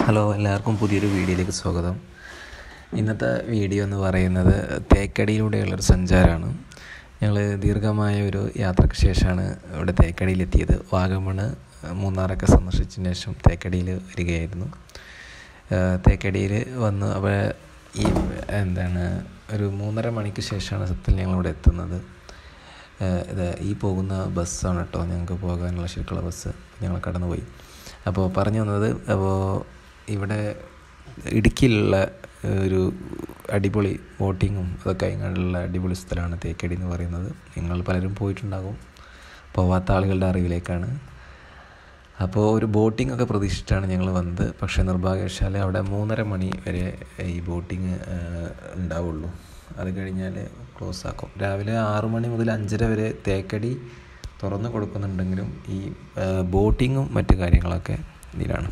hello എല്ലാവർക്കും പുതിയൊരു വീഡിയോയിലേക്ക് സ്വാഗതം ഇന്നത്തെ വീഡിയോ എന്ന് പറയുന്നത് തേക്കടിയിലൂടെയുള്ളൊരു സഞ്ചാരമാണ് ഞങ്ങൾ ദീർഘമായ ഒരു യാത്രയ്ക്ക് ശേഷമാണ് ഇവിടെ തേക്കടിയിലെത്തിയത് വാഗമണ് മൂന്നാറൊക്കെ സന്ദർശിച്ചതിന് ശേഷം തേക്കടിയിൽ വരികയായിരുന്നു തേക്കടിയിൽ വന്ന് അപ്പോൾ ഈ എന്താണ് ഒരു മൂന്നര മണിക്ക് ശേഷമാണ് സത്യത്തിൽ ഞങ്ങളിവിടെ എത്തുന്നത് ഇത് ഈ പോകുന്ന ബസ്സാണ് കേട്ടോ ഞങ്ങൾക്ക് പോകാനുള്ള ശരിക്കുള്ള ബസ് ഞങ്ങൾ കടന്നുപോയി അപ്പോൾ പറഞ്ഞു വന്നത് അപ്പോൾ ഇവിടെ ഇടുക്കിയിലുള്ള ഒരു അടിപൊളി ബോട്ടിങ്ങും അതൊക്കെ ഇങ്ങനെയുള്ള അടിപൊളി സ്ഥലമാണ് തേക്കടി എന്ന് പറയുന്നത് നിങ്ങൾ പലരും പോയിട്ടുണ്ടാകും പോവാത്ത ആളുകളുടെ അറിവിലേക്കാണ് അപ്പോൾ ഒരു ബോട്ടിംഗ് ഒക്കെ പ്രതീക്ഷിച്ചിട്ടാണ് ഞങ്ങൾ വന്നത് പക്ഷേ നിർഭാഗ്യവശാൽ അവിടെ മൂന്നര മണി വരെ ഈ ബോട്ടിങ് ഉണ്ടാവുള്ളൂ അത് കഴിഞ്ഞാൽ ക്ലോസ് ആക്കും രാവിലെ ആറു മണി മുതൽ അഞ്ചര വരെ തേക്കടി തുറന്ന് കൊടുക്കുന്നുണ്ടെങ്കിലും ഈ ബോട്ടിങ്ങും മറ്റു കാര്യങ്ങളൊക്കെ ഇതിലാണ്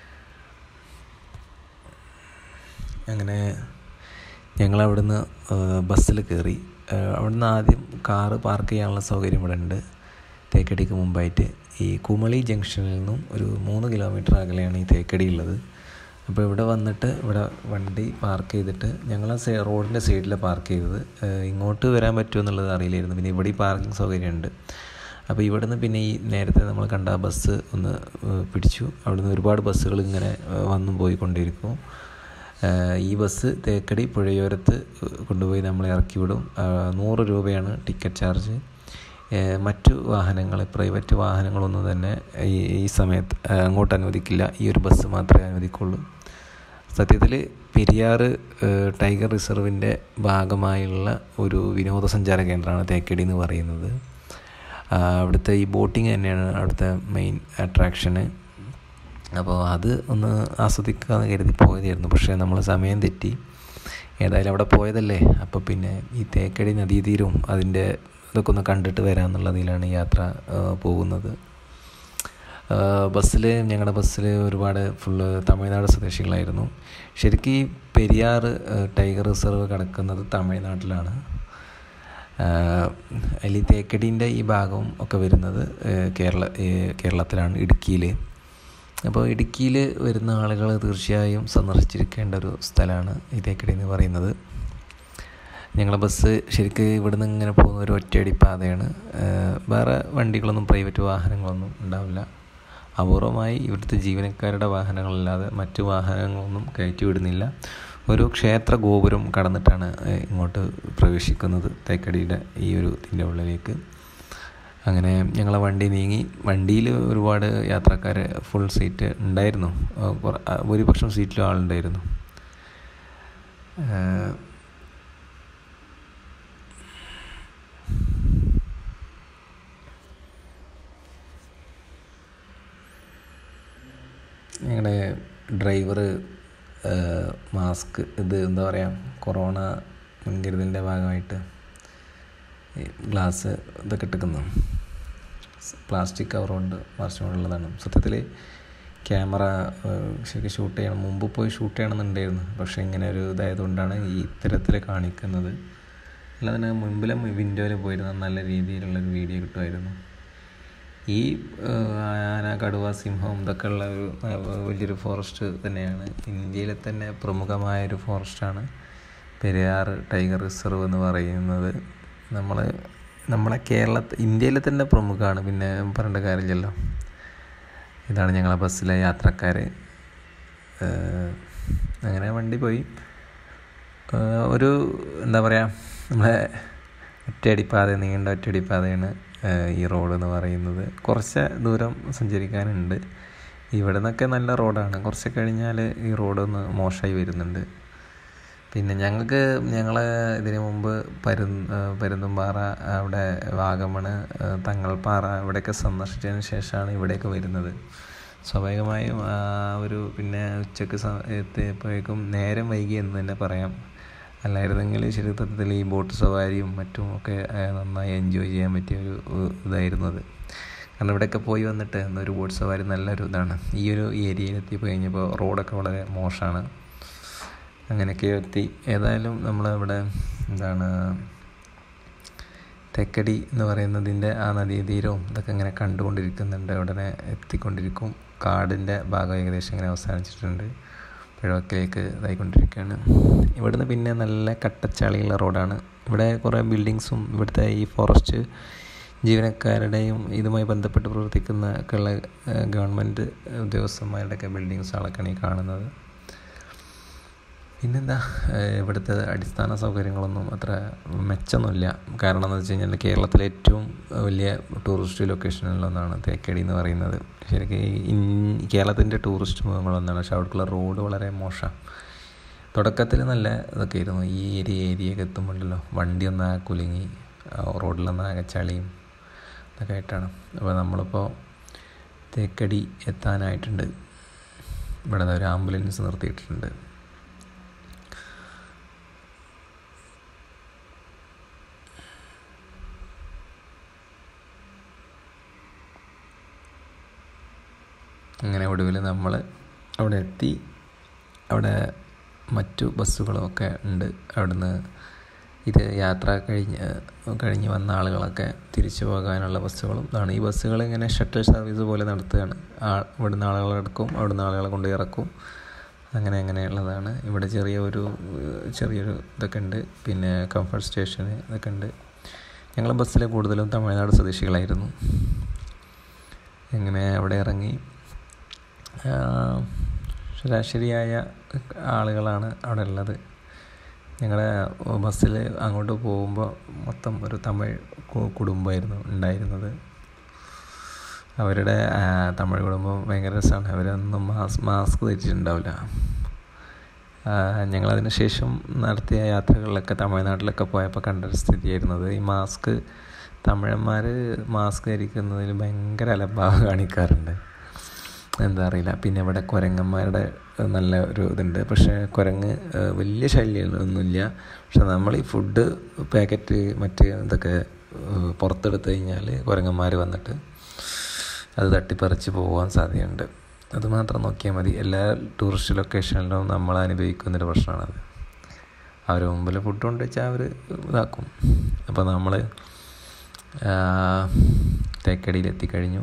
അങ്ങനെ ഞങ്ങൾ അവിടുന്ന് ബസ്സിൽ കയറി അവിടുന്ന് ആദ്യം കാറ് പാർക്ക് ചെയ്യാനുള്ള സൗകര്യം ഇവിടെ ഉണ്ട് തേക്കടിക്ക് മുമ്പായിട്ട് ഈ കുമളി ജംഗ്ഷനിൽ നിന്നും ഒരു മൂന്ന് കിലോമീറ്റർ അകലെയാണ് ഈ തേക്കടി ഉള്ളത് അപ്പോൾ ഇവിടെ വന്നിട്ട് ഇവിടെ വണ്ടി പാർക്ക് ചെയ്തിട്ട് ഞങ്ങൾ ആ സൈ റോഡിൻ്റെ സൈഡിൽ പാർക്ക് ചെയ്തത് ഇങ്ങോട്ട് വരാൻ പറ്റുമോ എന്നുള്ളത് അറിയില്ലായിരുന്നു പിന്നെ ഇവിടെ ഈ പാർക്കിംഗ് സൗകര്യമുണ്ട് അപ്പോൾ ഇവിടുന്ന് പിന്നെ ഈ നേരത്തെ നമ്മൾ കണ്ട ബസ് ഒന്ന് പിടിച്ചു അവിടുന്ന് ഒരുപാട് ബസ്സുകൾ ഇങ്ങനെ വന്നും പോയിക്കൊണ്ടിരിക്കും ഈ ബസ് തേക്കടി പുഴയോരത്ത് കൊണ്ടുപോയി നമ്മളെ ഇറക്കി വിടും നൂറ് രൂപയാണ് ടിക്കറ്റ് ചാർജ് മറ്റു വാഹനങ്ങൾ പ്രൈവറ്റ് വാഹനങ്ങളൊന്നും തന്നെ ഈ ഈ സമയത്ത് അങ്ങോട്ട് അനുവദിക്കില്ല ഈ ഒരു ബസ് മാത്രമേ അനുവദിക്കുള്ളൂ സത്യത്തിൽ പെരിയാർ ടൈഗർ റിസർവിൻ്റെ ഭാഗമായുള്ള ഒരു വിനോദസഞ്ചാര കേന്ദ്രമാണ് തേക്കടി എന്ന് പറയുന്നത് അവിടുത്തെ ഈ ബോട്ടിങ് തന്നെയാണ് അവിടുത്തെ മെയിൻ അട്രാക്ഷന് അപ്പോൾ അത് ഒന്ന് ആസ്വദിക്കാമെന്ന് കരുതി പോയതായിരുന്നു പക്ഷേ നമ്മൾ സമയം തെറ്റി ഏതായാലും അവിടെ പോയതല്ലേ അപ്പോൾ പിന്നെ ഈ തേക്കടി നദീതീരവും അതിൻ്റെ ഇതൊക്കെ ഒന്ന് കണ്ടിട്ട് വരാമെന്നുള്ളതിലാണ് യാത്ര പോകുന്നത് ബസ്സിൽ ഞങ്ങളുടെ ബസ്സിൽ ഒരുപാട് ഫുള്ള് തമിഴ്നാട് സ്വദേശികളായിരുന്നു ശരിക്കും ഈ പെരിയാർ ടൈഗർ റിസർവ് കിടക്കുന്നത് തമിഴ്നാട്ടിലാണ് അതിൽ തേക്കടീൻ്റെ ഈ ഭാഗം ഒക്കെ വരുന്നത് കേരള കേരളത്തിലാണ് ഇടുക്കിയിൽ അപ്പോൾ ഇടുക്കിയിൽ വരുന്ന ആളുകൾ തീർച്ചയായും സന്ദർശിച്ചിരിക്കേണ്ട ഒരു സ്ഥലമാണ് ഈ തേക്കടി എന്ന് പറയുന്നത് ഞങ്ങളെ ബസ് ശരിക്ക് ഇവിടുന്ന് ഇങ്ങനെ പോകുന്ന ഒരു ഒറ്റയടി പാതയാണ് വേറെ വണ്ടികളൊന്നും പ്രൈവറ്റ് വാഹനങ്ങളൊന്നും ഉണ്ടാവില്ല അപൂർവമായി ഇവിടുത്തെ ജീവനക്കാരുടെ വാഹനങ്ങളല്ലാതെ മറ്റു വാഹനങ്ങളൊന്നും കയറ്റി വിടുന്നില്ല ഒരു ക്ഷേത്ര ഗോപുരം കടന്നിട്ടാണ് ഇങ്ങോട്ട് പ്രവേശിക്കുന്നത് തേക്കടിയുടെ ഈ ഒരു ഇതിൻ്റെ ഉള്ളിലേക്ക് അങ്ങനെ ഞങ്ങളെ വണ്ടി നീങ്ങി വണ്ടിയിൽ ഒരുപാട് യാത്രക്കാർ ഫുൾ സീറ്റ് ഉണ്ടായിരുന്നു ഭൂരിപക്ഷം സീറ്റിലും ആളുണ്ടായിരുന്നു ഞങ്ങളുടെ ഡ്രൈവർ മാസ്ക് ഇത് എന്താ പറയുക കൊറോണ മുൻകരുതലിൻ്റെ ഭാഗമായിട്ട് ഗ്ലാസ് ഇതൊക്കെ ഇട്ടിക്കുന്നു പ്ലാസ്റ്റിക് കവർ കൊണ്ട് മറിച്ചുകൊണ്ടുള്ളതാണ് സത്യത്തിൽ ക്യാമറ ശരിക്കും ഷൂട്ട് ചെയ്യണം മുമ്പ് പോയി ഷൂട്ട് ചെയ്യണമെന്നുണ്ടായിരുന്നു പക്ഷേ ഇങ്ങനെ ഒരു ഇതായതുകൊണ്ടാണ് ഈ ഇത്തരത്തിൽ കാണിക്കുന്നത് അല്ലാതെ മുൻപിലെ വിൻഡോയിൽ പോയിരുന്ന നല്ല രീതിയിലുള്ളൊരു വീഡിയോ കിട്ടുമായിരുന്നു ഈ ആന കടുവ സിംഹം ഇതൊക്കെ ഉള്ള ഒരു വലിയൊരു ഫോറസ്റ്റ് തന്നെയാണ് ഇന്ത്യയിലെ തന്നെ പ്രമുഖമായൊരു ഫോറസ്റ്റാണ് പെരിയാർ ടൈഗർ റിസർവ് എന്ന് പറയുന്നത് നമ്മൾ നമ്മളെ കേരള ഇന്ത്യയിലെ തന്നെ പ്രമുഖമാണ് പിന്നെ പറയേണ്ട കാര്യമില്ലല്ലോ ഇതാണ് ഞങ്ങളെ ബസ്സിലെ യാത്രക്കാർ അങ്ങനെ വണ്ടി പോയി ഒരു എന്താ പറയുക നമ്മളെ ഒറ്റയടിപ്പാത നീണ്ട ഒറ്റയടിപ്പാതയാണ് ഈ റോഡ് എന്ന് പറയുന്നത് കുറച്ച് ദൂരം സഞ്ചരിക്കാനുണ്ട് ഇവിടെ നിന്നൊക്കെ നല്ല റോഡാണ് കുറച്ച് കഴിഞ്ഞാൽ ഈ റോഡൊന്ന് മോശമായി വരുന്നുണ്ട് പിന്നെ ഞങ്ങൾക്ക് ഞങ്ങൾ ഇതിനു മുമ്പ് പരു പരുന്തുംപാറ അവിടെ വാഗമണ് തങ്ങൾപ്പാറ ഇവിടെയൊക്കെ സന്ദർശിച്ചതിന് ശേഷമാണ് ഇവിടെയൊക്കെ വരുന്നത് സ്വാഭാവികമായും ആ ഒരു പിന്നെ ഉച്ചക്ക് എത്തിയപ്പോഴേക്കും നേരം വൈകി എന്ന് തന്നെ പറയാം അല്ലായിരുന്നെങ്കിൽ ശരിത്തത്തിൽ ഈ ബോട്ട് സവാരിയും മറ്റും ഒക്കെ നന്നായി എൻജോയ് ചെയ്യാൻ പറ്റിയ ഒരു ഇതായിരുന്നു അത് കാരണം ഇവിടെയൊക്കെ പോയി വന്നിട്ട് ഒരു ബോട്ട് സവാരി നല്ലൊരു ഇതാണ് ഈ ഒരു ഏരിയയിൽ എത്തിപ്പോയി കഴിഞ്ഞപ്പോൾ റോഡൊക്കെ വളരെ മോശമാണ് അങ്ങനെയൊക്കെ എത്തി ഏതായാലും നമ്മളിവിടെ എന്താണ് തെക്കടി എന്ന് പറയുന്നതിൻ്റെ ആ നദീതീരവും ഇതൊക്കെ ഇങ്ങനെ കണ്ടുകൊണ്ടിരിക്കുന്നുണ്ട് ഉടനെ എത്തിക്കൊണ്ടിരിക്കും കാടിൻ്റെ ഭാഗം ഏകദേശം ഇങ്ങനെ അവസാനിച്ചിട്ടുണ്ട് പുഴവക്കിലേക്ക് ഇതായിക്കൊണ്ടിരിക്കുകയാണ് ഇവിടുന്ന് പിന്നെ നല്ല കട്ടച്ചാളിയുള്ള റോഡാണ് ഇവിടെ കുറേ ബിൽഡിങ്സും ഇവിടുത്തെ ഈ ഫോറസ്റ്റ് ജീവനക്കാരുടെയും ഇതുമായി ബന്ധപ്പെട്ട് പ്രവർത്തിക്കുന്ന ഒക്കെയുള്ള ഗവൺമെൻറ് ഉദ്യോഗസ്ഥന്മാരുടെയൊക്കെ ബിൽഡിങ്സുകളൊക്കെയാണ് ഈ കാണുന്നത് പിന്നെന്താ ഇവിടുത്തെ അടിസ്ഥാന സൗകര്യങ്ങളൊന്നും അത്ര മെച്ചമൊന്നുമില്ല കാരണം എന്ന് വെച്ച് കഴിഞ്ഞാൽ കേരളത്തിലെ ഏറ്റവും വലിയ ടൂറിസ്റ്റ് ലൊക്കേഷനിലൊന്നാണ് തേക്കടി എന്ന് പറയുന്നത് ശരിക്കും കേരളത്തിൻ്റെ ടൂറിസ്റ്റ് മുഖങ്ങളൊന്നാണ് പക്ഷെ അവിടേക്കുള്ള റോഡ് വളരെ മോശം തുടക്കത്തിൽ നല്ല ഇതൊക്കെ ആയിരുന്നു ഈ ഏരിയ ഏരിയയൊക്കെ എത്തുമ്പോഴല്ലോ വണ്ടി ഒന്നാകെ കുലുങ്ങി റോഡിലൊന്നാകെ ചളിയും ഇതൊക്കെ ആയിട്ടാണ് അപ്പോൾ നമ്മളിപ്പോൾ തേക്കടി എത്താനായിട്ടുണ്ട് ഇവിടെ ഒരു ആംബുലൻസ് നിർത്തിയിട്ടുണ്ട് അങ്ങനെ ഒടുവിൽ നമ്മൾ അവിടെ എത്തി അവിടെ മറ്റു ബസ്സുകളൊക്കെ ഉണ്ട് അവിടുന്ന് ഇത് യാത്ര കഴിഞ്ഞ് കഴിഞ്ഞ് വന്ന ആളുകളൊക്കെ തിരിച്ചു പോകാനുള്ള ബസ്സുകളും ഇതാണ് ഈ ബസ്സുകൾ ഇങ്ങനെ ഷട്ടിൽ സർവീസ് പോലെ നടത്തുകയാണ് ആ ഇവിടുന്ന് ആളുകളെ എടുക്കും അവിടുന്ന് ആളുകളെ കൊണ്ട് ഇറക്കും അങ്ങനെ അങ്ങനെയുള്ളതാണ് ഇവിടെ ചെറിയ ഒരു ചെറിയൊരു ഇതൊക്കെ ഉണ്ട് പിന്നെ കംഫർട്ട് സ്റ്റേഷന് ഇതൊക്കെ ഉണ്ട് ഞങ്ങൾ ബസ്സിൽ കൂടുതലും തമിഴ്നാട് സ്വദേശികളായിരുന്നു എങ്ങനെ അവിടെ ഇറങ്ങി ശരാശരിയായ ആളുകളാണ് അവിടെ ഉള്ളത് ഞങ്ങളുടെ ബസ്സിൽ അങ്ങോട്ട് പോകുമ്പോൾ മൊത്തം ഒരു തമിഴ് കുടുംബമായിരുന്നു ഉണ്ടായിരുന്നത് അവരുടെ തമിഴ് കുടുംബം ഭയങ്കര രസമാണ് അവരൊന്നും മാസ് മാസ്ക് ധരിച്ചിട്ടുണ്ടാവില്ല ഞങ്ങളതിന് ശേഷം നടത്തിയ യാത്രകളിലൊക്കെ തമിഴ്നാട്ടിലൊക്കെ പോയപ്പോൾ കണ്ടൊരു സ്ഥിതിയായിരുന്നത് ഈ മാസ്ക് തമിഴന്മാർ മാസ്ക് ധരിക്കുന്നതിൽ ഭയങ്കര അലംഭാവം കാണിക്കാറുണ്ട് എന്താ അറിയില്ല പിന്നെ ഇവിടെ കുരങ്ങന്മാരുടെ നല്ല ഒരു ഇതുണ്ട് പക്ഷേ കുരങ്ങ് വലിയ ശല്യമൊന്നുമില്ല പക്ഷെ നമ്മൾ ഈ ഫുഡ് പാക്കറ്റ് മറ്റ് ഇതൊക്കെ പുറത്തെടുത്ത് കഴിഞ്ഞാൽ കുരങ്ങന്മാർ വന്നിട്ട് അത് തട്ടിപ്പറിച്ച് പോകാൻ സാധ്യതയുണ്ട് അത് മാത്രം നോക്കിയാൽ മതി എല്ലാ ടൂറിസ്റ്റ് ലൊക്കേഷനിലും നമ്മൾ അനുഭവിക്കുന്നൊരു പ്രശ്നമാണത് അവർ മുമ്പിൽ ഫുഡ് കൊണ്ട് വെച്ചാൽ അവർ ഇതാക്കും അപ്പോൾ നമ്മൾ തേക്കടിയിൽ എത്തിക്കഴിഞ്ഞു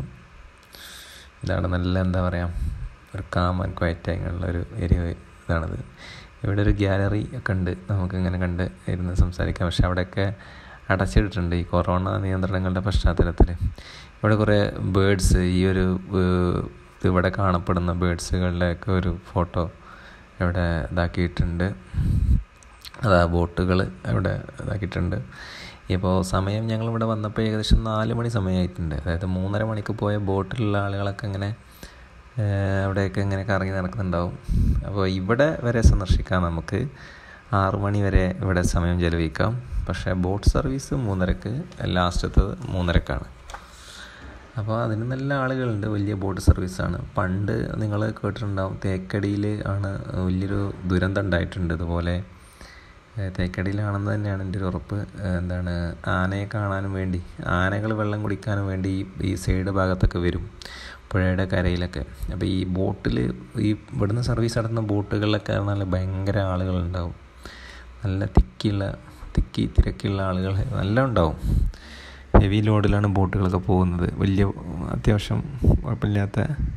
ഇതാണ് നല്ല എന്താ പറയുക ഒരു കാം ആൻഡ് ക്വയറ്റ് ആയിട്ടുള്ള ഒരു ഏരിയ ഇതാണത് ഇവിടെ ഒരു ഗ്യാലറി ഒക്കെ ഉണ്ട് നമുക്ക് ഇങ്ങനെ കണ്ട് ഇരുന്ന് സംസാരിക്കാം പക്ഷെ അവിടെയൊക്കെ അടച്ചിട്ടിട്ടുണ്ട് ഈ കൊറോണ നിയന്ത്രണങ്ങളുടെ പശ്ചാത്തലത്തിൽ ഇവിടെ കുറേ ബേഡ്സ് ഈ ഒരു ഇവിടെ കാണപ്പെടുന്ന ബേഡ്സുകളുടെയൊക്കെ ഒരു ഫോട്ടോ ഇവിടെ ഇതാക്കിയിട്ടുണ്ട് അതാ ബോട്ടുകൾ ഇവിടെ ഇതാക്കിയിട്ടുണ്ട് ഇപ്പോൾ സമയം ഞങ്ങളിവിടെ വന്നപ്പോൾ ഏകദേശം നാല് മണി സമയമായിട്ടുണ്ട് അതായത് മൂന്നര മണിക്ക് പോയ ബോട്ടിലുള്ള ആളുകളൊക്കെ ഇങ്ങനെ അവിടെയൊക്കെ ഇങ്ങനെ കറങ്ങി നടക്കുന്നുണ്ടാവും അപ്പോൾ ഇവിടെ വരെ സന്ദർശിക്കാം നമുക്ക് ആറു മണി വരെ ഇവിടെ സമയം ചെലവഴിക്കാം പക്ഷേ ബോട്ട് സർവീസ് മൂന്നരക്ക് ലാസ്റ്റത്തത് മൂന്നരക്കാണ് അപ്പോൾ അതിന് നല്ല ആളുകളുണ്ട് വലിയ ബോട്ട് സർവീസാണ് പണ്ട് നിങ്ങൾ കേട്ടിട്ടുണ്ടാവും തേക്കടിയിൽ ആണ് വലിയൊരു ദുരന്തം ഉണ്ടായിട്ടുണ്ട് ഇതുപോലെ തേക്കടിയിലാണെന്ന് തന്നെയാണ് എൻ്റെ ഒരു ഉറപ്പ് എന്താണ് ആനയെ കാണാനും വേണ്ടി ആനകൾ വെള്ളം കുടിക്കാനും വേണ്ടി ഈ ഈ സൈഡ് ഭാഗത്തൊക്കെ വരും പുഴയുടെ കരയിലൊക്കെ അപ്പോൾ ഈ ബോട്ടിൽ ഈ ഇവിടുന്ന് സർവീസ് നടത്തുന്ന ബോട്ടുകളിലൊക്കെ നല്ല ഭയങ്കര ആളുകളുണ്ടാവും നല്ല തിക്കിയുള്ള തിക്കി തിരക്കുള്ള ആളുകൾ നല്ല ഉണ്ടാവും ഹെവി ലോഡിലാണ് ബോട്ടുകളൊക്കെ പോകുന്നത് വലിയ അത്യാവശ്യം കുഴപ്പമില്ലാത്ത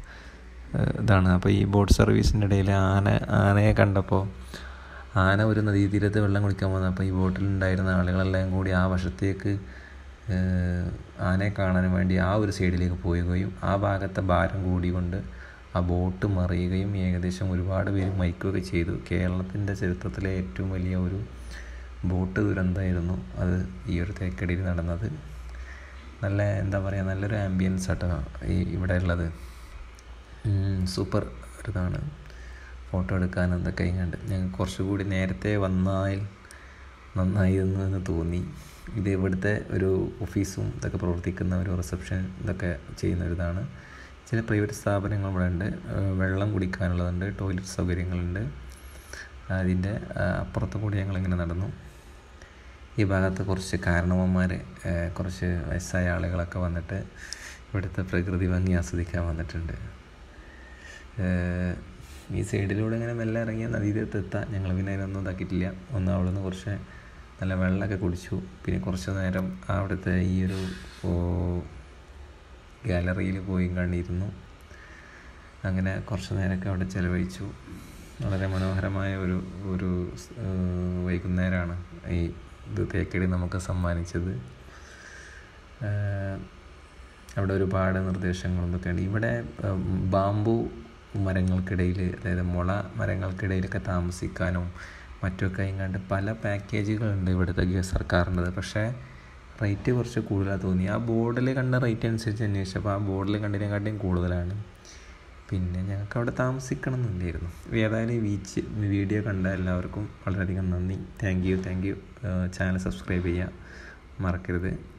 ഇതാണ് അപ്പോൾ ഈ ബോട്ട് സർവീസിൻ്റെ ഇടയിൽ ആന ആനയെ കണ്ടപ്പോൾ ആന ഒരു നദീതീരത്ത് വെള്ളം കുടിക്കാൻ വന്നു അപ്പോൾ ഈ ബോട്ടിലുണ്ടായിരുന്ന ആളുകളെല്ലാം കൂടി ആ വശത്തേക്ക് ആനയെ കാണാൻ വേണ്ടി ആ ഒരു സൈഡിലേക്ക് പോവുകയും ആ ഭാഗത്തെ ഭാരം കൂടിക്കൊണ്ട് ആ ബോട്ട് മറിയുകയും ഏകദേശം ഒരുപാട് പേര് മരിക്കുകയൊക്കെ ചെയ്തു കേരളത്തിൻ്റെ ചരിത്രത്തിലെ ഏറ്റവും വലിയ ഒരു ബോട്ട് ദുരന്തമായിരുന്നു അത് ഈ ഒരു തേക്കടിയിൽ നടന്നത് നല്ല എന്താ പറയുക നല്ലൊരു ആംബിയൻസ് ആട്ടോ ഈ ഇവിടെ ഉള്ളത് സൂപ്പർ ഒരിതാണ് ഫോട്ടോ എടുക്കാൻ എന്തൊക്കെ കഴിഞ്ഞുണ്ട് ഞങ്ങൾ കുറച്ചുകൂടി നേരത്തെ വന്നാൽ നന്നായിരുന്നു എന്ന് തോന്നി ഇത് ഇവിടുത്തെ ഒരു ഓഫീസും ഇതൊക്കെ പ്രവർത്തിക്കുന്ന ഒരു റിസപ്ഷൻ ഇതൊക്കെ ചെയ്യുന്ന ഒരു ഇതാണ് ചില പ്രൈവറ്റ് സ്ഥാപനങ്ങൾ ഇവിടെ ഉണ്ട് വെള്ളം കുടിക്കാനുള്ളതുണ്ട് ടോയ്ലറ്റ് സൗകര്യങ്ങളുണ്ട് അതിൻ്റെ അപ്പുറത്ത് കൂടി ഞങ്ങളിങ്ങനെ നടന്നു ഈ ഭാഗത്ത് കുറച്ച് കാരണവന്മാർ കുറച്ച് വയസ്സായ ആളുകളൊക്കെ വന്നിട്ട് ഇവിടുത്തെ പ്രകൃതി ഭംഗി ആസ്വദിക്കാൻ വന്നിട്ടുണ്ട് ഈ സൈഡിലൂടെ ഇങ്ങനെ മെല്ലെ ഇറങ്ങിയ നദീതീരത്ത് എത്താം ഞങ്ങൾ പിന്നെ അതിനൊന്നും ഇതാക്കിയിട്ടില്ല ഒന്ന് അവിടെ നിന്ന് കുറച്ച് നല്ല വെള്ളമൊക്കെ കുടിച്ചു പിന്നെ കുറച്ച് നേരം അവിടുത്തെ ഈ ഒരു ഗാലറിയിൽ പോയി കണ്ടിരുന്നു അങ്ങനെ കുറച്ച് നേരമൊക്കെ അവിടെ ചിലവഴിച്ചു വളരെ മനോഹരമായ ഒരു ഒരു വൈകുന്നേരമാണ് ഈ ഇത് തേക്കടി നമുക്ക് സമ്മാനിച്ചത് അവിടെ ഒരുപാട് നിർദ്ദേശങ്ങളും ഇതൊക്കെയുണ്ട് ഇവിടെ ബാമ്പു മരങ്ങൾക്കിടയിൽ അതായത് മുള മരങ്ങൾക്കിടയിലൊക്കെ താമസിക്കാനും മറ്റൊക്കെ ഇങ്ങാണ്ട് പല പാക്കേജുകളുണ്ട് ഇവിടുത്തെ സർക്കാരിൻ്റെത് പക്ഷേ റേറ്റ് കുറച്ച് കൂടുതലാണ് തോന്നി ആ ബോർഡിൽ കണ്ട റേറ്റ് അനുസരിച്ച് അന്വേഷിച്ചപ്പോൾ ആ ബോർഡിൽ കണ്ടതിനെക്കാട്ടിയും കൂടുതലാണ് പിന്നെ ഞങ്ങൾക്ക് അവിടെ താമസിക്കണം എന്നില്ലായിരുന്നു ഏതായാലും ഈ ബീച്ച് വീഡിയോ കണ്ട എല്ലാവർക്കും വളരെയധികം നന്ദി thank you thank you channel subscribe ചെയ്യുക മറക്കരുത്